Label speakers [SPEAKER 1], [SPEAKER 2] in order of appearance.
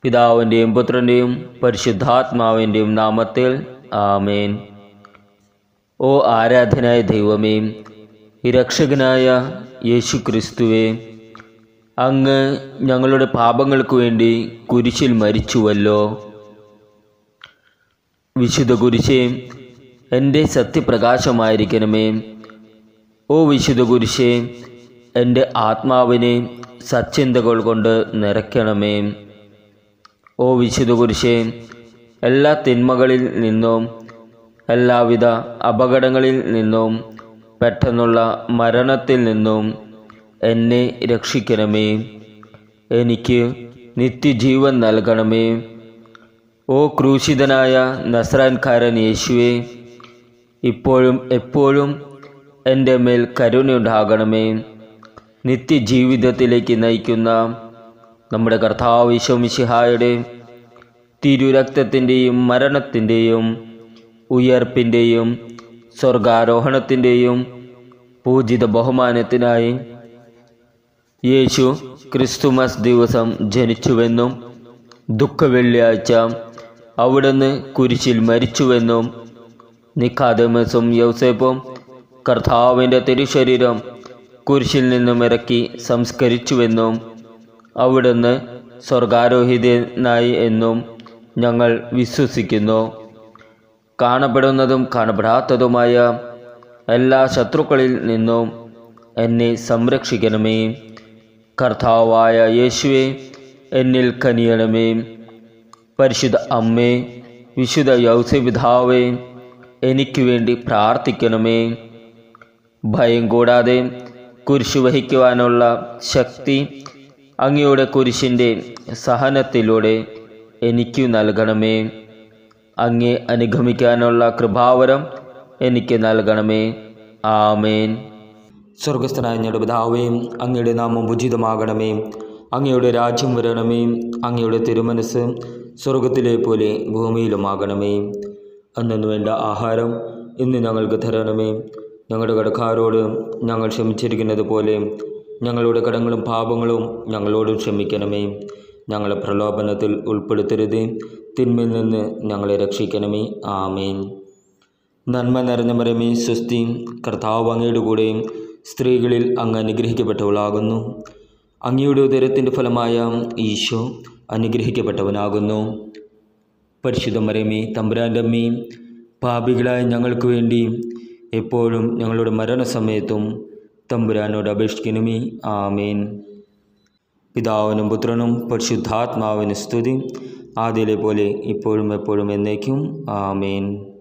[SPEAKER 1] പിതാവിൻ്റെയും പുത്രൻ്റെയും പരിശുദ്ധാത്മാവിൻ്റെയും നാമത്തിൽ ആമേൻ ഓ ആരാധനായ ദൈവമേ രക്ഷകനായ യേശു ക്രിസ്തുവേ അങ്ങ് ഞങ്ങളുടെ പാപങ്ങൾക്ക് വേണ്ടി കുരിശിൽ മരിച്ചുവല്ലോ വിശുദ്ധ കുരിശേ എൻ്റെ സത്യപ്രകാശമായിരിക്കണമേ ഓ വിശുദ്ധ കുരിശേ എൻ്റെ ആത്മാവിനെ സച്ചിന്തകൾ കൊണ്ട് നിറയ്ക്കണമേ ഓ വിശുദ്ധ കുരിശേ എല്ലാ തിന്മകളിൽ നിന്നും എല്ലാവിധ അപകടങ്ങളിൽ നിന്നും പെട്ടെന്നുള്ള മരണത്തിൽ നിന്നും എന്നെ രക്ഷിക്കണമേ എനിക്ക് നിത്യജീവൻ നൽകണമേ ഓ ക്രൂശിതനായ നസ്രാൻകാരൻ യേശുവെ ഇപ്പോഴും എപ്പോഴും എൻ്റെ മേൽ കരുണയുണ്ടാകണമേ നിത്യജീവിതത്തിലേക്ക് നയിക്കുന്ന നമ്മുടെ കർത്താവ് ഈശോമിശിഹായുടെ തിരുരക്തത്തിൻ്റെയും മരണത്തിൻ്റെയും ഉയർപ്പിൻ്റെയും സ്വർഗാരോഹണത്തിൻ്റെയും പൂജിത ബഹുമാനത്തിനായി യേശു ക്രിസ്തുമസ് ദിവസം ജനിച്ചുവെന്നും ദുഃഖവെള്ളിയാഴ്ച അവിടുന്ന് കുരിശിൽ മരിച്ചുവെന്നും നിക്കാദമസും യൗസേപ്പും കർത്താവിൻ്റെ തിരുശരീരം കുരിശിൽ നിന്നും ഇറക്കി സംസ്കരിച്ചുവെന്നും അവിടുന്ന് സ്വർഗാരോഹിതനായി എന്നും ഞങ്ങൾ വിശ്വസിക്കുന്നു കാണപ്പെടുന്നതും കാണപ്പെടാത്തതുമായ എല്ലാ ശത്രുക്കളിൽ നിന്നും എന്നെ സംരക്ഷിക്കണമേ കർത്താവായ യേശുവെ എന്നിൽ കനിയണമേ പരിശുദ്ധ അമ്മേ വിശുദ്ധ യൗസപിതാവേ എനിക്ക് വേണ്ടി പ്രാർത്ഥിക്കണമേ ഭയം കൂടാതെ കുരിശു വഹിക്കുവാനുള്ള ശക്തി അങ്ങയുടെ കുരിശിൻ്റെ സഹനത്തിലൂടെ എനിക്കു നൽകണമേ അങ്ങേ അനുഗമിക്കാനുള്ള കൃപാവരം എനിക്ക് നൽകണമേ ആമേൻ
[SPEAKER 2] സ്വർഗസ്ഥനായ ഞങ്ങളുടെ പിതാവേ അങ്ങയുടെ നാമം ഉചിതമാകണമേ അങ്ങയുടെ രാജ്യം വരണമേ അങ്ങയുടെ തിരുമനസ് സ്വർഗത്തിലെ പോലെ ഭൂമിയിലുമാകണമേ അന്നു വേണ്ട ആഹാരം ഇന്ന് ഞങ്ങൾക്ക് തരണമേ ഞങ്ങളുടെ കടക്കാരോട് ഞങ്ങൾ ക്ഷമിച്ചിരിക്കുന്നത് പോലെ ഞങ്ങളുടെ കടങ്ങളും പാപങ്ങളും ഞങ്ങളോടും ക്ഷമിക്കണമേ ഞങ്ങളെ പ്രലോഭനത്തിൽ ഉൾപ്പെടുത്തരുത് തിന്മയിൽ നിന്ന് ഞങ്ങളെ രക്ഷിക്കണമേ ആമേൻ നന്മ നിറഞ്ഞ മരമേ സ്വസ്തി കർത്താവ് അങ്ങയുടെ കൂടെയും സ്ത്രീകളിൽ അങ്ങ് അനുഗ്രഹിക്കപ്പെട്ടവളാകുന്നു അങ്ങയുടെ ഉദരത്തിൻ്റെ ഫലമായ ഈശോ അനുഗ്രഹിക്കപ്പെട്ടവനാകുന്നു പരിശുദ്ധ മരമേ തമ്പുരാൻ്റെ അമ്മയും പാപികളായ ഞങ്ങൾക്ക് വേണ്ടി എപ്പോഴും ഞങ്ങളുടെ മരണസമയത്തും തമ്പുരാനോട് അപേക്ഷിക്കണമേ ആമേൻ പിതാവിനും പുത്രനും പരിശുദ്ധാത്മാവിന് സ്തുതി ആദ്യയിലെ പോലെ ഇപ്പോഴും എപ്പോഴും എന്നേക്കും ആമേൻ